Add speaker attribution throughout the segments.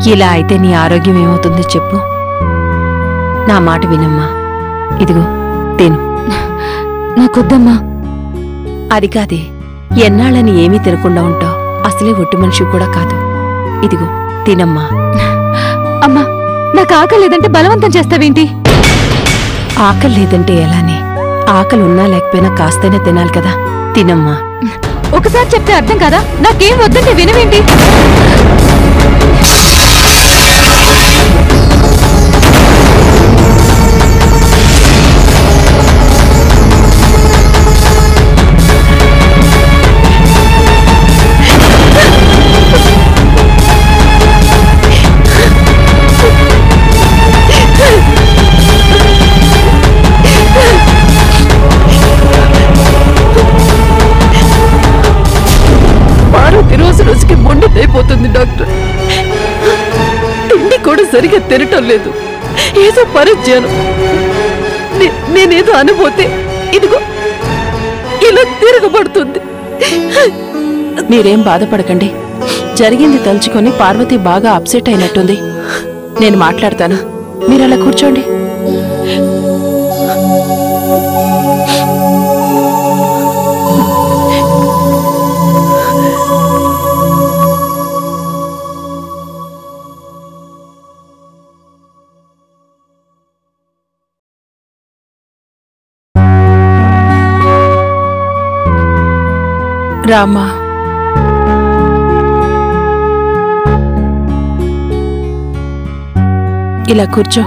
Speaker 1: ఇలా అయితే నీ ఆరోగ్యం ఏమవుతుందో చెప్పు నా మాట వినమ్మా ఇదిగో తిను
Speaker 2: నాకొద్దమ్మా
Speaker 1: అది కాదే ఎన్నాళ్ళని ఏమీ తినకుండా ఉంటావు అసలే ఒట్టి మనిషి కూడా కాదు ఇదిగో తినమ్మా
Speaker 2: అమ్మా నాకు ఆకలి లేదంటే బలవంతం చేస్తావేంటి
Speaker 1: ఆకలి లేదంటే ఎలానే ఆకలి ఉన్నా లేకపోయినా కాస్తైనా తినాలి కదా తినమ్మా
Speaker 2: ఒకసారి చెప్తే అర్థం కదా నాకేం వద్దంటే వినవేంటి
Speaker 3: పార్వతి రోజు రోజుకి మొండిదైపోతుంది డాక్టర్ తిండి కూడా సరిగా తినటం లేదు ఏదో పరధ్యానం నే- నేనేదో అనుపోతే ఇదిగో ఇలా తిరగబడుతుంది
Speaker 1: మీరేం బాధపడకండి జరిగింది తలుచుకొని పార్వతి బాగా అప్సెట్ అయినట్టుంది నేను మాట్లాడతాను మీరలా కూర్చోండి రామా ఇలా కూర్చో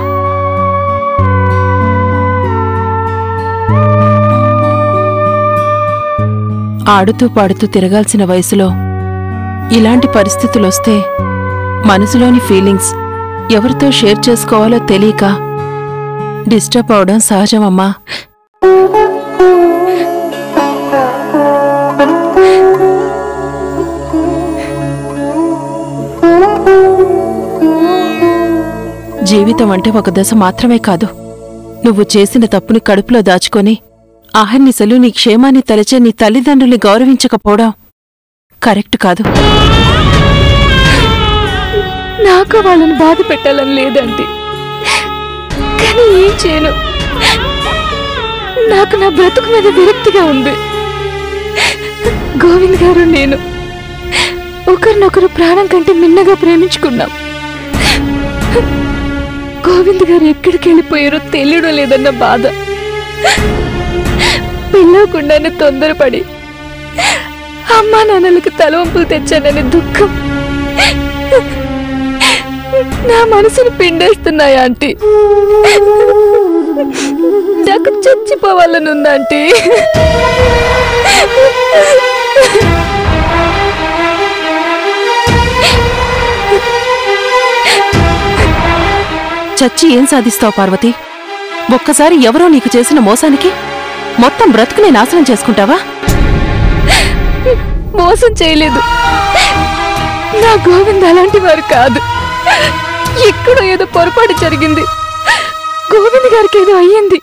Speaker 1: ఆడుతూ పాడుతూ తిరగాల్సిన వయసులో ఇలాంటి పరిస్థితులొస్తే మనసులోని ఫీలింగ్స్ ఎవరితో షేర్ చేసుకోవాలో తెలియక డిస్టర్బ్ అవడం సహజమమ్మా జీవితం అంటే ఒక దశ మాత్రమే కాదు నువ్వు చేసిన తప్పుని కడుపులో దాచుకొని ఆహర్నిశలు నీ క్షేమాన్ని తలచే నీ తల్లిదండ్రుల్ని గౌరవించకపోవడం కరెక్ట్ కాదు
Speaker 2: నాకు వాళ్ళని బాధ పెట్టాలని లేదండి కానీ ఏం చేయను నాకు నా బ్రతుకు మీద విరక్తిగా ఉంది గోవింద్ గారు నేను ఒకరినొకరు ప్రాణం కంటే మిన్నగా ప్రేమించుకున్నాం గోవింద్ గారు ఎక్కడికి వెళ్ళిపోయారో తెలియడం లేదన్న బాధ పిల్లవకుండానే తొందరపడి అమ్మా నాన్నలకు తలవంపులు తెచ్చానని దుఃఖం నా మనసును పిండేస్తున్నాయా ఆంటీ నాకు చచ్చిపోవాలని ఉందా ఆంటీ
Speaker 1: చచ్చి ఏం సాధిస్తావు పార్వతి ఒక్కసారి ఎవరో నీకు చేసిన మోసానికి మొత్తం బ్రతుకునే నాశనం చేసుకుంటావా
Speaker 2: మోసం చేయలేదు నా గోవింద్ అలాంటి వారు కాదు ఎక్కడో ఏదో పొరపాటు జరిగింది గోవింద్ గారికి ఏదో అయ్యింది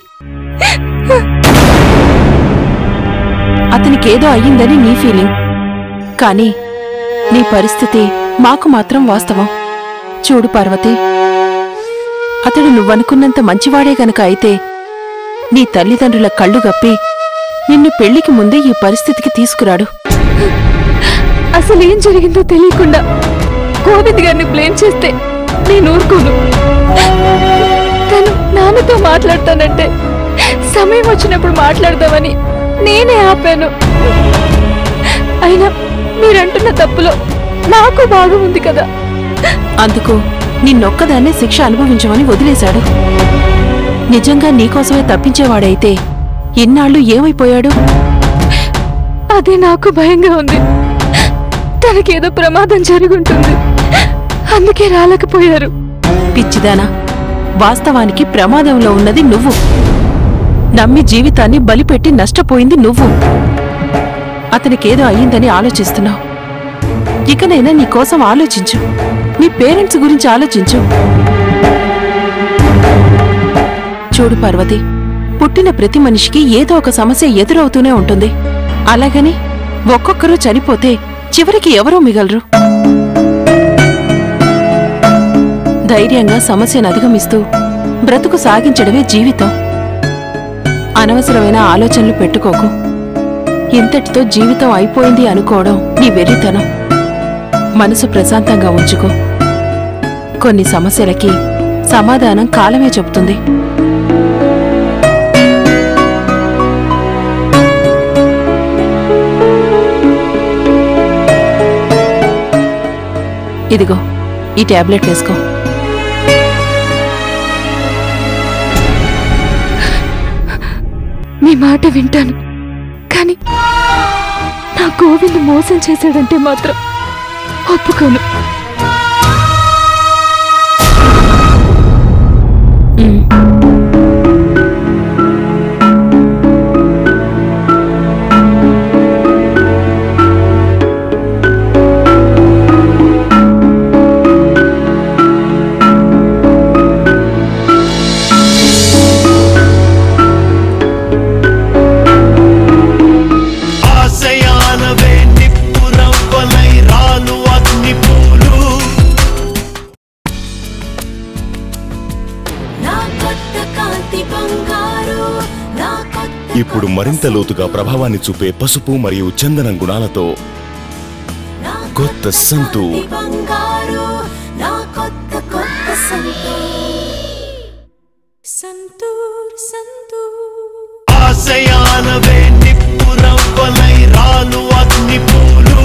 Speaker 1: అతనికేదో అయ్యిందని నీ ఫీలింగ్ కానీ నీ పరిస్థితి మాకు మాత్రం వాస్తవం చూడు పార్వతి అతడు నువ్వనుకున్నంత మంచివాడే గనక అయితే నీ తల్లిదండ్రుల కళ్ళు గప్పి నిన్ను పెళ్లికి ముందే ఈ పరిస్థితికి తీసుకురాడు
Speaker 2: అసలు ఏం జరిగిందో తెలియకుండా గోవింద్ గారిని బ్లేమ్ చేస్తే నేను ఊరుకోను తను నాన్నతో మాట్లాడతానంటే సమయం వచ్చినప్పుడు మాట్లాడదామని నేనే ఆపాను అయినా మీరంటున్న తప్పులో నాకు భాగం ఉంది కదా
Speaker 1: అందుకు నిన్నొక్కదాన్నే శిక్ష అనుభవించమని వదిలేశాడు నిజంగా నీకోసమే తప్పించేవాడైతే ఇన్నాళ్ళు ఏమైపోయాడు
Speaker 2: అదే నాకు భయంగా ఉంది తనకేదో ప్రమాదం జరుగుంటుంది అందుకే రాలేకపోయారు
Speaker 1: పిచ్చిదానా వాస్తవానికి ప్రమాదంలో ఉన్నది నువ్వు నమ్మి జీవితాన్ని బలిపెట్టి నష్టపోయింది నువ్వు అతనికేదో అయ్యిందని ఆలోచిస్తున్నావు ఇకనైనా నీకోసం ఆలోచించు నీ పేరెంట్స్ గురించి ఆలోచించు చూడు పార్వతి పుట్టిన ప్రతి మనిషికి ఏదో ఒక సమస్య ఎదురవుతూనే ఉంటుంది అలాగని ఒక్కొక్కరు చనిపోతే చివరికి ఎవరూ మిగలరు ధైర్యంగా సమస్యను అధిగమిస్తూ బ్రతుకు సాగించడమే జీవితం అనవసరమైన ఆలోచనలు పెట్టుకోకు ఇంతటితో జీవితం అయిపోయింది అనుకోవడం నీ వెర్రితనం మనసు ప్రశాంతంగా ఉంచుకో కొన్ని సమస్యలకి సమాధానం కాలమే చెబుతుంది ఇదిగో ఈ టాబ్లెట్ వేసుకో
Speaker 2: మీ మాట వింటాను కానీ నా గోవింద్ మోసం చేశాడంటే మాత్రం ఒప్పుకోను
Speaker 1: ఉమ్.
Speaker 4: ఆశయాలవే నిప్పురవ్వలై రాలు అగ్నిపూలు
Speaker 5: నా కొత్త కాంతి బంగారు నా కొత్త
Speaker 6: ఇప్పుడు మరింత లోతుగా ప్రభావాన్ని చూపే పసుపు మరియు చందనం గుణాలతో
Speaker 5: నా
Speaker 6: కొత్త సంతూర్.
Speaker 5: కాంతి బంగారు నా కొత్త కొత్త సంతూర్ సంతూర్ సంతూర్
Speaker 4: ఆశయాలవే నిప్పురవ్వలై రాలు అగ్నిపూలు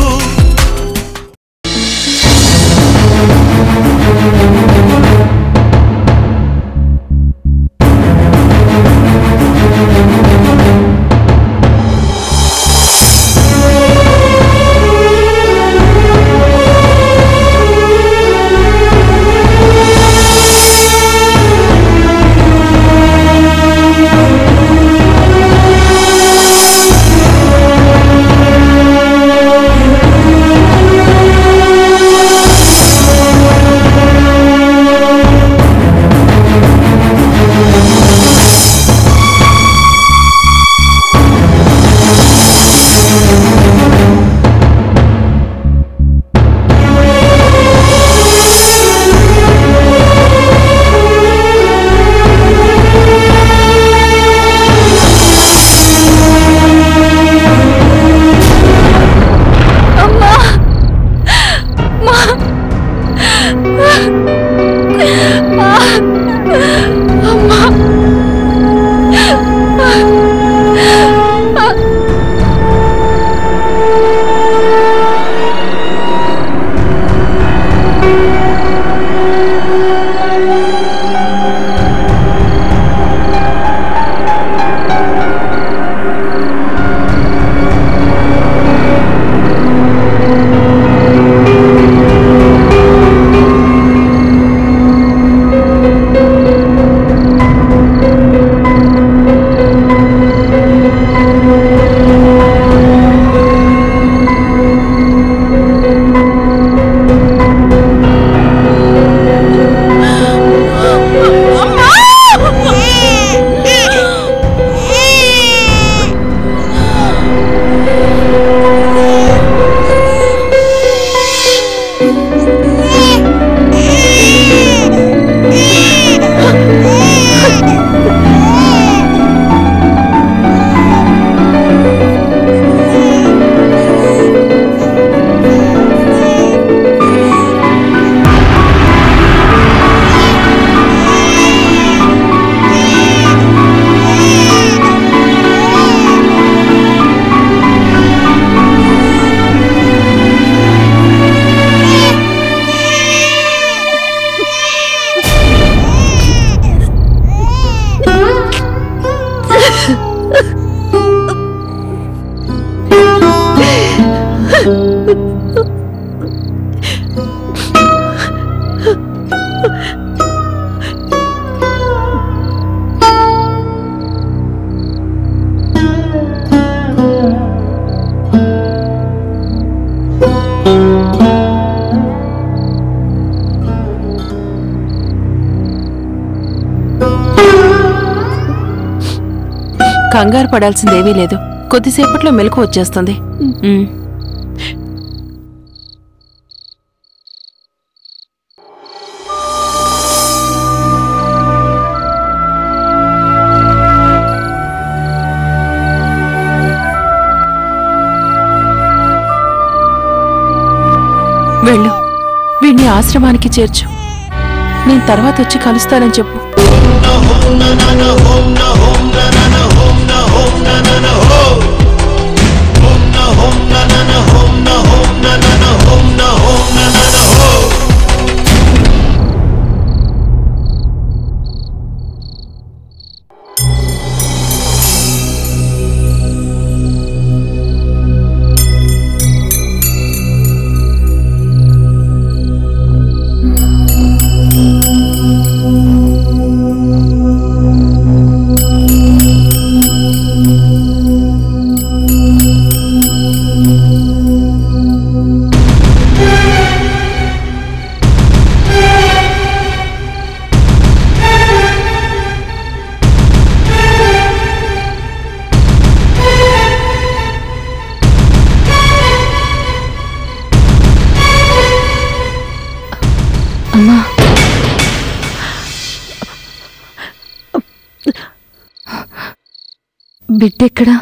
Speaker 1: కంగారు పడాల్సిందేమీ లేదు కొద్దిసేపట్లో మెలకు వచ్చేస్తుంది ఉమ్. పార్వతిని ఆశ్రమానికి చేర్చు నేను తర్వాత వచ్చి కలుస్తానని చెప్పు
Speaker 2: అమ్మా బిడ్డెక్కడా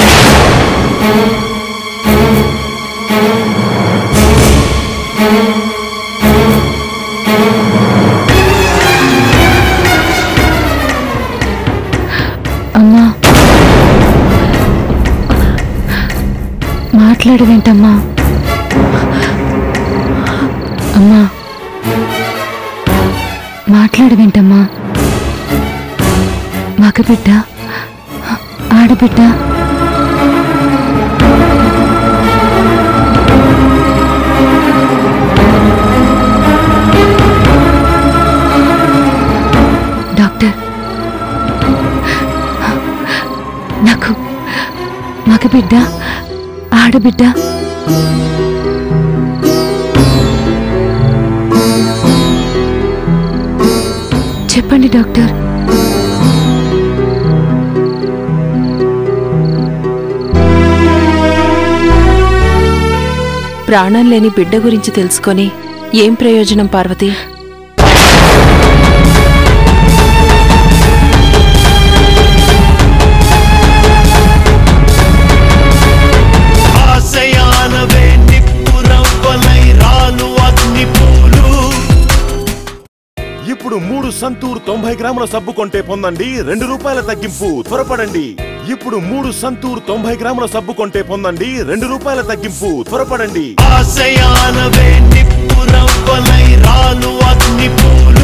Speaker 2: అమ్మా మాట్లాడవేంటమ్మా అమ్మా మాట్లాడవేంటమ్మా మగబిడ్డ ఆడబిడ్డ డాక్టర్ నాకు మగబిడ్డ ఆడబిడ్డ చెప్పండి డాక్టర్
Speaker 1: ప్రాణం లేని బిడ్డ గురించి తెలుసుకొని ఏం ప్రయోజనం పార్వతి
Speaker 4: ఆశయాలవే నిప్పురవ్వలై రాలు అగ్ని పూలు
Speaker 6: ఇప్పుడు మూడు సంతూర్ తొంభై గ్రాముల సబ్బు కొంటే పొందండి రెండు రూపాయల తగ్గింపు త్వరపడండి ఇప్పుడు మూడు సంతూర్ తొంభై గ్రాముల సబ్బు కొంటే పొందండి రెండు రూపాయల తగ్గింపు త్వరపడండి
Speaker 4: ఆశయాలవే నిప్పురవ్వలై రాలు అగ్ని పూలు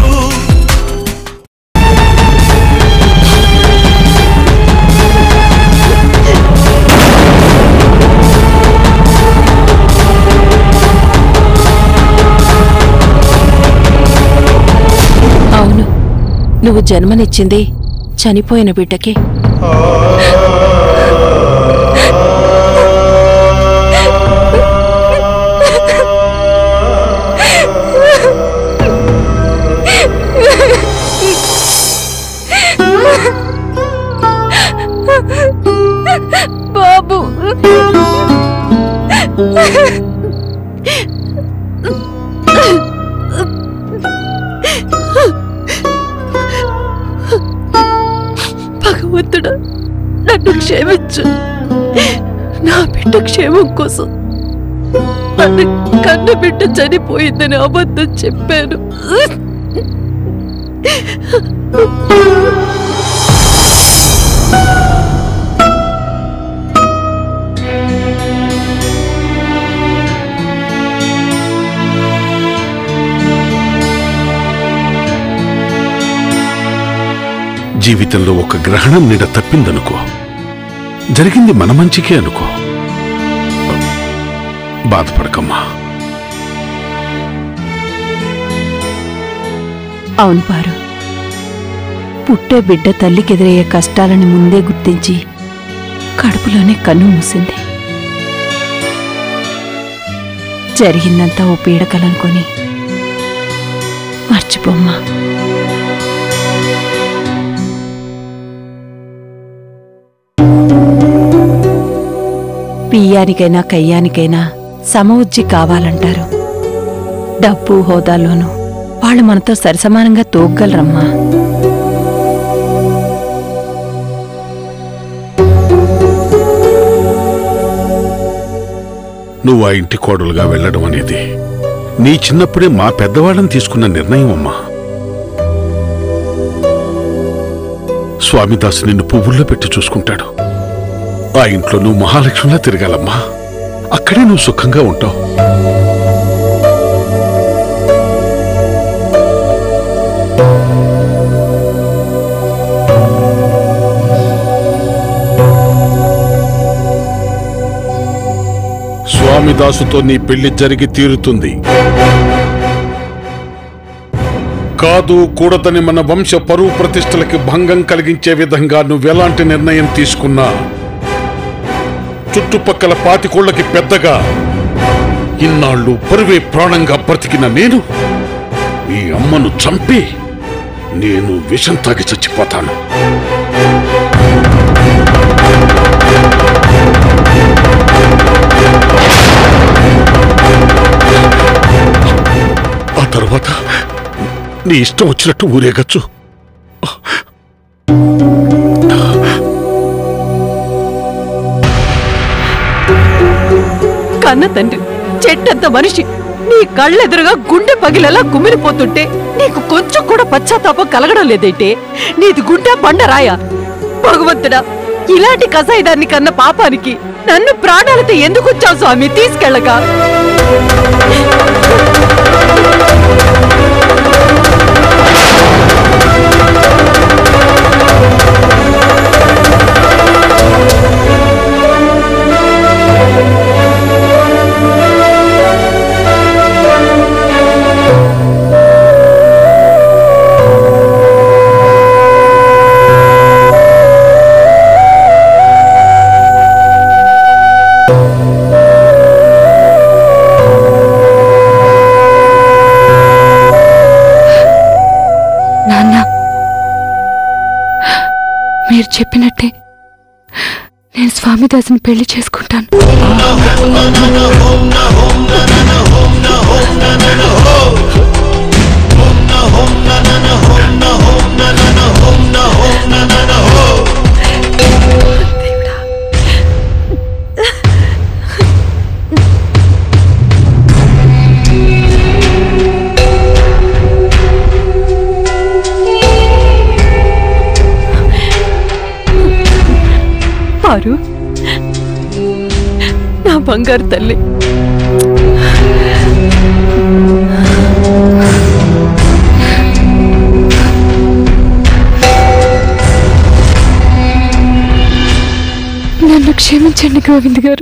Speaker 1: అవును నువ్వు జన్మనిచ్చింది చనిపోయిన బిడ్డకి
Speaker 2: బాబు భగవంతుడా నన్ను క్షమించు నా బిడ్డ క్షేమం కోసం నన్ను కన్న బిడ్డ చనిపోయిందని అబద్ధం చెప్పాను
Speaker 7: జీవితంలో ఒక గ్రహణం నీడ తప్పిందనుకో జరిగింది మన మంచికే అనుకో బాధపడకమ్మా
Speaker 1: అవును పారు పుట్టే బిడ్డ తల్లికెదురయ్యే కష్టాలను ముందే గుర్తించి కడుపులోనే కన్ను మూసింది జరిగిందంతా ఓ పీడకలనుకొని మర్చిపోమ్మా పియ్యానికైనా కయ్యానికైనా సమవుజ్జి కావాలంటారు డబ్బు హోదాలోనూ వాళ్ళు మనతో సరిసమానంగా తోగ్గలరమ్మా
Speaker 7: నువ్వు ఆ ఇంటి కోడలుగా వెళ్ళడం అనేది నీ చిన్నప్పుడే మా పెద్దవాళ్ళని తీసుకున్న నిర్ణయం అమ్మా స్వామిదాసు నిన్ను పువ్వుల్లో పెట్టి చూసుకుంటాడు ఆ ఇంట్లో నువ్వు మహాలక్ష్మిలా తిరగాలమ్మా అక్కడే నువ్వు సుఖంగా ఉంటావు స్వామిదాసుతో నీ పెళ్లి జరిగి తీరుతుంది కాదు కూడదని మన వంశ పరువు ప్రతిష్టలకి భంగం కలిగించే విధంగా నువ్వెలాంటి నిర్ణయం తీసుకున్నా చుట్టుపక్కల పాతికోళ్లకి పెద్దగా ఇన్నాళ్ళు పరువే ప్రాణంగా బ్రతికిన నేను మీ అమ్మను చంపి నేను విషం తాగి చచ్చిపోతాను ఆ తర్వాత నీ ఇష్టం వచ్చినట్టు ఊరేగచ్చు
Speaker 1: కన్న తండ్రి చెట్టంత మనిషి నీ కళ్ళెదురుగా గుండె పగిలేలా కుమిలిపోతుంటే నీకు కొంచెం కూడా పశ్చాత్తాపం కలగడం లేదంటే నీది గుండె బండరాయ భగవంతుడా ఇలాంటి కసాయిదాన్ని కన్న పాపానికి నన్ను ప్రాణాలతో ఎందుకు వచ్చావు స్వామి తీసుకెళ్ళక
Speaker 2: నాన్న మీరు చెప్పినట్టే నేను స్వామిదాసుని పెళ్లి చేసుకుంటాను
Speaker 1: పారు నా బంగారు తల్లి
Speaker 2: నన్ను క్షమించండి గోవింద్ గారు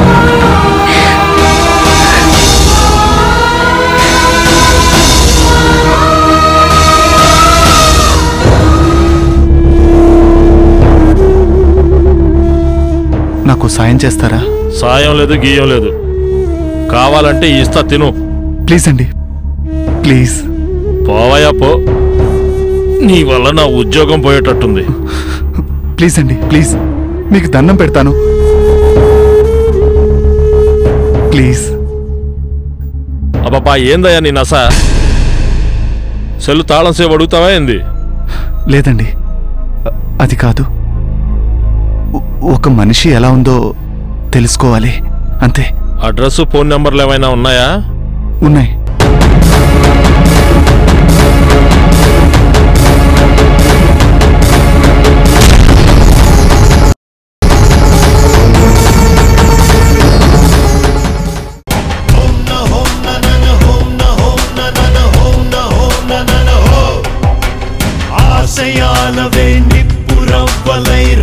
Speaker 8: నాకు సాయం చేస్తారా
Speaker 9: సాయం లేదు గీయం లేదు కావాలంటే ఇస్తా తిను
Speaker 8: ప్లీజ్ అండి ప్లీజ్
Speaker 9: పోవయా పో నీ వల్ల నా ఉద్యోగం పోయేటట్టుంది
Speaker 8: ప్లీజ్ అండి ప్లీజ్ మీకు దండం పెడతాను ప్లీజ్
Speaker 9: అబ్బాబా ఏందయ్యా నీ నస సెల్లు తాళం సేపు అడుగుతావా ఏంది
Speaker 8: లేదండి అ- అది కాదు ఒ- ఒక మనిషి ఎలా ఉందో తెలుసుకోవాలి అంతే
Speaker 9: అడ్రస్ ఫోన్ నెంబర్లు ఏమైనా ఉన్నాయా
Speaker 8: ఉన్నాయి
Speaker 4: ఆశయాలవే